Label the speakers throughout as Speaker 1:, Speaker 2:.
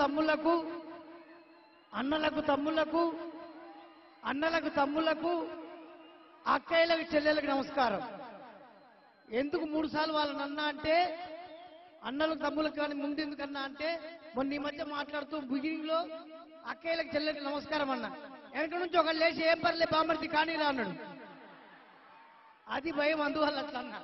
Speaker 1: తమ్ముళ్లకు అన్నలకు తమ్ముళ్లకు అన్నలకు తమ్ముళ్లకు అక్కయ్యలకు చెల్లెలకు నమస్కారం ఎందుకు మూడు సార్లు వాళ్ళని అన్నా అంటే అన్నలకు తమ్ములకు కానీ ముందు ఎందుకన్నా అంటే మొన్న ఈ మధ్య మాట్లాడుతూ బిగినింగ్ లో అక్కయ్యలకు చెల్లెలకు నమస్కారం అన్నా వెనక నుంచి ఒకళ్ళు లేచి ఏం పర్లే బామర్తి కానీ రా అన్నాడు అది భయం అందువల్ల అట్లా అన్నా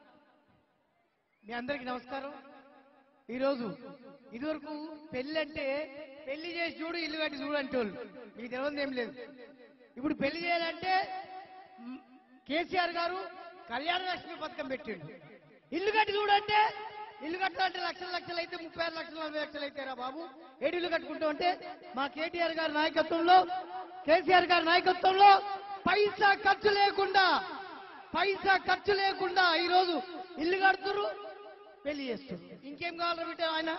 Speaker 1: మీ అందరికి నమస్కారం ఈరోజు ఇదివరకు పెళ్లి అంటే పెళ్లి చేసి చూడు ఇల్లు కట్టి చూడు అంటే వాళ్ళు మీకు తెలియదు ఏం లేదు ఇప్పుడు పెళ్లి చేయాలంటే మ్, కేసీఆర్ గారు కళ్యాణ లక్ష్మి పథకం పెట్టిండు ఇల్లు కట్టి చూడంటే ఇల్లు కట్టాలంటే లక్షల లక్షలు అయితే ముప్పై ఆరు లక్షల నలభై లక్షలు అయితే రా బాబు ఏడు ఇల్లు కట్టుకుంటాం అంటే మా కేటీఆర్ గారి నాయకత్వంలో కేసీఆర్ గారి నాయకత్వంలో పైసా ఖర్చు లేకుండా పైసా ఖర్చు లేకుండా ఈరోజు ఇల్లు కడుతురు పెళ్లి చేస్తారు ఇంకేం కావాలి బిడ్డ ఆయన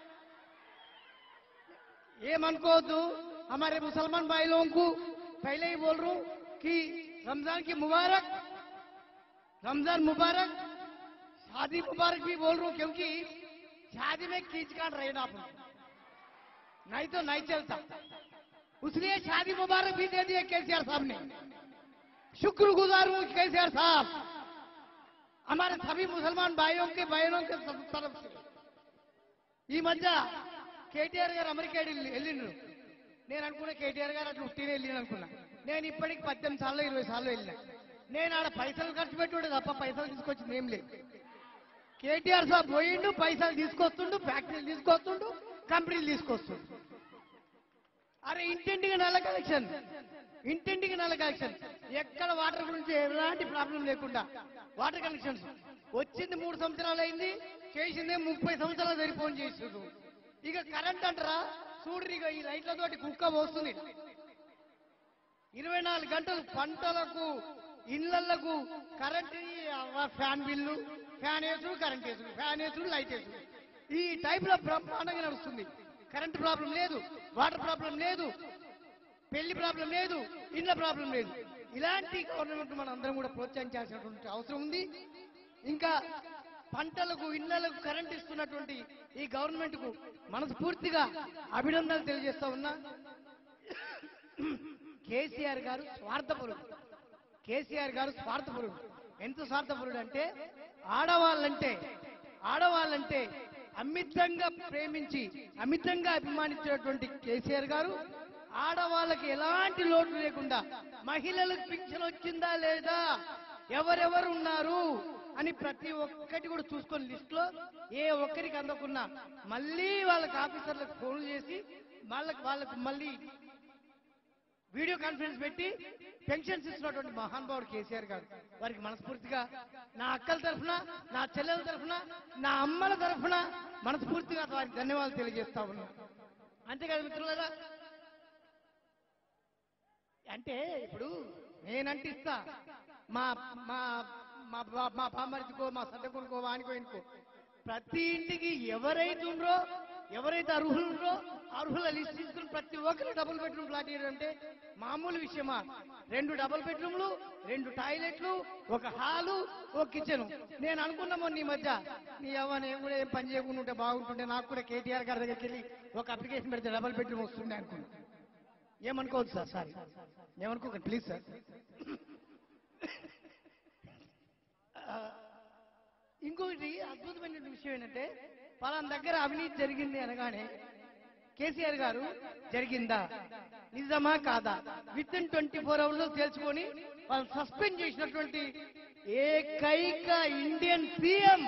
Speaker 1: ఏమనుకోవద్దు हमारे मुसलमान भाई लोगों को पहले ही बोल रहा हूं कि रमजान की मुबारक रमजान मुबारक शादी मुबारक भी बोल रहा हूं क्योंकि शादी में कीचकाट रहना अपन नहीं तो नहीं चलता इसलिए शादी मुबारक भी दे दिए केसीआर साहब ने शुक्रगुजार हूं केसीआर साहब हमारे सभी मुसलमान भाइयों के बहनों के तरफ से ఈ మధ్య కేటీఆర్ గారు అమెరికా వెళ్ళి- వెళ్ళిండ్రు నేను అనుకున్నా కేటీఆర్ గారు అట్లా ఉట్టినే వెళ్ళిండు అనుకున్నా నేను ఇప్పటికి పద్దెనిమిది సార్లు ఇరవై సార్లు వెళ్ళినా నేను ఆడ పైసలు ఖర్చు పెట్టుడే తప్ప పైసలు తీసుకొచ్చింది ఏం లేదు కేటీఆర్ సాబ్ పోయిండు పైసలు తీసుకొస్తుండు ఫ్యాక్టరీలు తీసుకొస్తుండు కంపెనీలు తీసుకొస్తుండు అరే ఇంటింటికి నల్ల కలెక్షన్ ఇంటింటికి నల్ల కలెక్షన్ ఎక్కడ వాటర్ గురించి ఎలాంటి ప్రాబ్లం లేకుండా వాటర్ కనెక్షన్స్ వచ్చింది మూడు సంవత్సరాలు అయింది చేసిందే ముప్పై సంవత్సరాలు సరిపోని చేసిండు ఇక కరెంట్ అంటారా చూడ్రి ఇక ఈ లైట్లతోటి కుక్క పోస్తుంది ఇరవై నాలుగు గంటలు పంటలకు ఇళ్లకు కరెంట్ ఫ్యాన్ బిల్లు ఫ్యాన్ వేసుడు కరెంట్ వేసుడు ఫ్యాన్ వేసుడు లైట్ వేసుడు ఈ టైప్ లో బ్రహ్మాండంగా నడుస్తుంది కరెంట్ ప్రాబ్లం లేదు వాటర్ ప్రాబ్లం లేదు పెళ్లి ప్రాబ్లం లేదు ఇళ్ళ ప్రాబ్లం లేదు ఇలాంటి గవర్నమెంట్ మనం అందరం కూడా ప్రోత్సహించాల్సినటువంటి అవసరం ఉంది ఇంకా పంటలకు ఇళ్లకు కరెంట్ ఇస్తున్నటువంటి ఈ గవర్నమెంట్ కు మనస్ఫూర్తిగా అభినందనలు తెలియజేస్తా ఉన్నా కేసీఆర్ గారు స్వార్థపరుడు కేసీఆర్ గారు స్వార్థపరుడు ఎంత స్వార్థపరుడు అంటే ఆడవాళ్ళంటే ఆడవాళ్ళంటే అమితంగా ప్రేమించి అమితంగా అభిమానించినటువంటి కేసీఆర్ గారు ఆడవాళ్ళకి ఎలాంటి లోటు లేకుండా మహిళలకు పింఛన్ వచ్చిందా లేదా ఎవరెవరు ఉన్నారు అని ప్రతి ఒక్కటి కూడా చూసుకొని లిస్ట్ లో ఏ ఒక్కరికి అందకున్నా మళ్ళీ వాళ్ళకి ఆఫీసర్లకు ఫోన్ చేసి వాళ్ళకి వాళ్ళకు మళ్ళీ వీడియో కాన్ఫరెన్స్ పెట్టి పెన్షన్స్ ఇస్తున్నటువంటి మహానుభావుడు కేసీఆర్ గారు వారికి మనస్ఫూర్తిగా నా అక్కల తరఫున నా చెల్లెల తరఫున నా అమ్మల తరఫున మనస్ఫూర్తిగా వారికి ధన్యవాదాలు తెలియజేస్తా ఉన్నాను అంతేకాదు మిత్రులారా అంటే ఇప్పుడు నేనంటే ఇస్తా మా మా మా బా- మా పామరికో మా సడ్డకునికో వానికో ఇంకో ప్రతి ఇంటికి ఎవరైతే ఉండ్రో ఎవరైతే అర్హులు ఉండ్రో అర్హుల లిస్ట్ తీసుకుని ప్రతి ఒక్కరు డబుల్ బెడ్రూమ్ ఫ్లాట్ ఇవ్వడం అంటే మామూలు విషయమా రెండు డబుల్ బెడ్రూమ్లు రెండు టాయిలెట్లు ఒక హాలు ఒక కిచెన్ నేను అనుకున్నా మొన్న ఈ మధ్య నీ అవ్వ నేను కూడా ఏం పని చేయకుండా ఉంటే బాగుంటుంటే నాకు కూడా కేటీఆర్ గారి దగ్గరికి వెళ్ళి ఒక అప్లికేషన్ పెడితే డబుల్ బెడ్రూమ్ వస్తుండే అనుకున్నా ఏమనుకోవద్దు సార్ సారీ ఏమనుకోకండి ప్లీజ్ సార్ ఆ, ఇంకొకటి అద్భుతమైన విషయం ఏంటంటే పలానా దగ్గర అవినీతి జరిగింది అనగానే కేసీఆర్ గారు జరిగిందా నిజమా కాదా within twenty four hours లో తేల్చుకొని వాళ్ళు సస్పెండ్ చేసినటువంటి ఏకైక Indian CM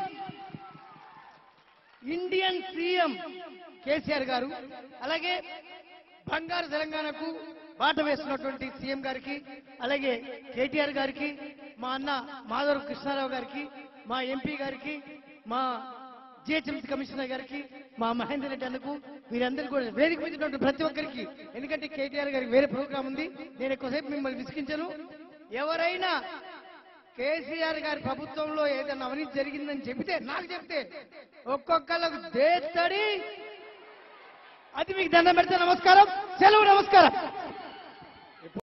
Speaker 1: Indian CM KCR గారు అలాగే బంగారు తెలంగాణకు బాట వేస్తున్నటువంటి సీఎం గారికి అలాగే కేటీఆర్ గారికి మా అన్న మాధవ కృష్ణారావు గారికి మా ఎంపీ గారికి మా జిహెచ్ఎంసీ కమిషనర్ గారికి మా మహేందర్ రెడ్డి అన్నకు వీరందరికీ కూడా వేదిక మీద ఉన్నటువంటి ప్రతి ఒక్కరికి ఎందుకంటే కేటీఆర్ గారికి వేరే ప్రోగ్రామ్ ఉంది నేను ఎక్కువసేపు మిమ్మల్ని విసిగించను ఎవరైనా కేసీఆర్ గారి ప్రభుత్వంలో ఏదైనా అవినీతి జరిగిందని చెబితే నాకు చెప్తే ఒక్కొక్కళ్ళకు దేత్తడి అది మీకు దండం పెడితే నమస్కారం సెలవు నమస్కారం